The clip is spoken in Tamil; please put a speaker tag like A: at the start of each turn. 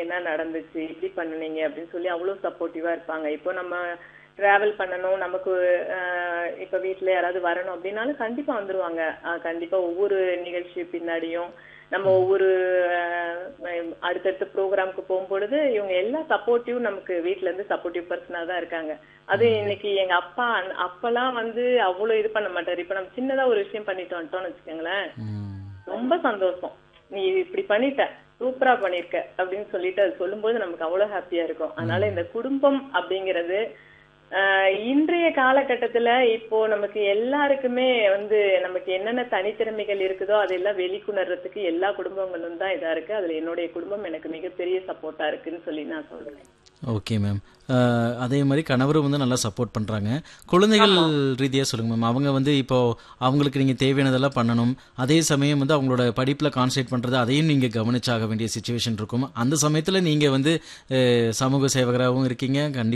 A: என்ன நடந்துச்சு இப்படி பண்ணுனீங்க அப்படின்னு சொல்லி அவ்வளவு சப்போர்ட்டிவா இருப்பாங்க இப்போ நம்ம டிராவல் பண்ணணும் நமக்கு அஹ், இப்ப வீட்ல யாராவது வரணும் அப்படின்னாலும் கண்டிப்பா வந்துருவாங்க அஹ், கண்டிப்பா ஒவ்வொரு நிகழ்ச்சி பின்னாடியும் நம்ம ஒவ்வொரு அஹ், அடுத்தடுத்த ப்ரோக்ராமுக்கு போகும்பொழுது இவங்க எல்லா சப்போர்ட்டிவும் நமக்கு வீட்ல இருந்து சப்போர்ட்டிவ் பர்சனா தான் இருக்காங்க அது இன்னைக்கு எங்க அப்பா அண்ண- அப்பெல்லாம் வந்து அவ்வளவு இது பண்ண மாட்டாரு இப்ப நம்ம சின்னதா ஒரு விஷயம் பண்ணிட்டு வந்துட்டோம்னு வச்சுக்கோங்களேன்
B: ம்.
A: ரொம்ப சந்தோஷம் நீ இப்படி பண்ணிட்ட சூப்பரா பண்ணிருக்க அப்படின்னு சொல்லிட்டு அது சொல்லும்போது நமக்கு அவ்வளவு ஹாப்பியா இருக்கும் அதனால இந்த குடும்பம் அப்படிங்கிறது ஆஹ், இன்றைய காலகட்டத்துல இப்போ நமக்கு எல்லாருக்குமே வந்து நமக்கு என்னென்ன தனித்திறமைகள் இருக்குதோ அதெல்லாம் வெளிக்கொணர்றதுக்கு எல்லா குடும்பங்களும் தான் இதா இருக்கு அதுல என்னுடைய குடும்பம் எனக்கு மிகப்பெரிய சப்போர்ட்டா இருக்குன்னு சொல்லி நான் சொல்றேன்
B: ஓகே மேம் அஹ், அதே மாதிரி கணவரும் வந்து நல்லா சப்போர்ட் பண்றாங்க குழந்தைகள் ரீதியா சொல்லுங்க மேம் அவங்க வந்து இப்போ அவங்களுக்கு நீங்க தேவையானதெல்லாம் பண்ணணும் அதே சமயம் வந்து அவங்களோட படிப்புல கான்சென்ட்ரேட் பண்றது அதையும் நீங்க கவனிச்சாக வேண்டிய சுச்சுவேஷன் இருக்கும் அந்த சமயத்துல நீங்க வந்து அஹ், சமூக சேவகராகவும் இருக்கீங்க கண்டிப்பா